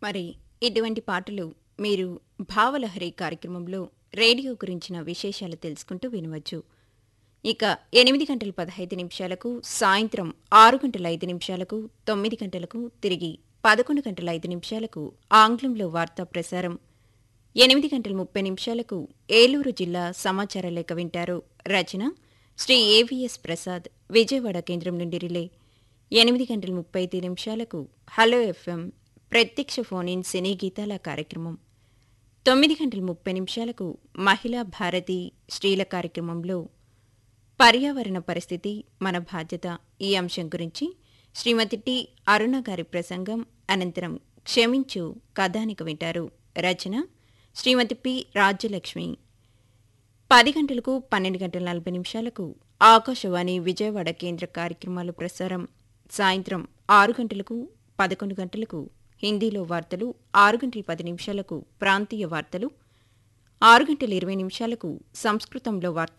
మరి ఇటువంటి పాటలు మీరు భావలహరి కార్యక్రమంలో రేడియో గురించిన విశేషాలు తెలుసుకుంటూ వినవచ్చు ఇక ఎనిమిది గంటల పదహైదు నిమిషాలకు సాయంత్రం ఆరు గంటల ఐదు నిమిషాలకు తొమ్మిది గంటలకు తిరిగి పదకొండు గంటల ఐదు నిమిషాలకు ఆంగ్లంలో వార్తా ప్రసారం ఎనిమిది గంటల ముప్పై నిమిషాలకు ఏలూరు జిల్లా సమాచార లేఖ వింటారు రచన శ్రీ ఏవిఎస్ ప్రసాద్ విజయవాడ కేంద్రం నుండి రిలే ఎనిమిది గంటల ముప్పై ఐదు నిమిషాలకు హలో ఎఫ్ఎం ప్రత్యక్ష ఫోన్ ఇన్ సినీ గీతాల కార్యక్రమం తొమ్మిది గంటల ముప్పై నిమిషాలకు మహిళా భారతి స్త్రీల కార్యక్రమంలో పర్యావరణ పరిస్థితి మన బాధ్యత ఈ అంశం గురించి శ్రీమతి టి అరుణ గారి ప్రసంగం అనంతరం క్షమించు కథానిక వింటారు రచన శ్రీమతి పి రాజ్యలక్ష్మి పది గంటలకు పన్నెండు గంటల నలభై నిమిషాలకు ఆకాశవాణి విజయవాడ కేంద్ర కార్యక్రమాలు ప్రసారం సాయంత్రం ఆరు గంటలకు పదకొండు గంటలకు హిందీలో వార్తలు ఆరు గంటల పది నిమిషాలకు ప్రాంతీయ వార్తలు ఆరు గంటల ఇరవై నిమిషాలకు సంస్కృతంలో వార్తా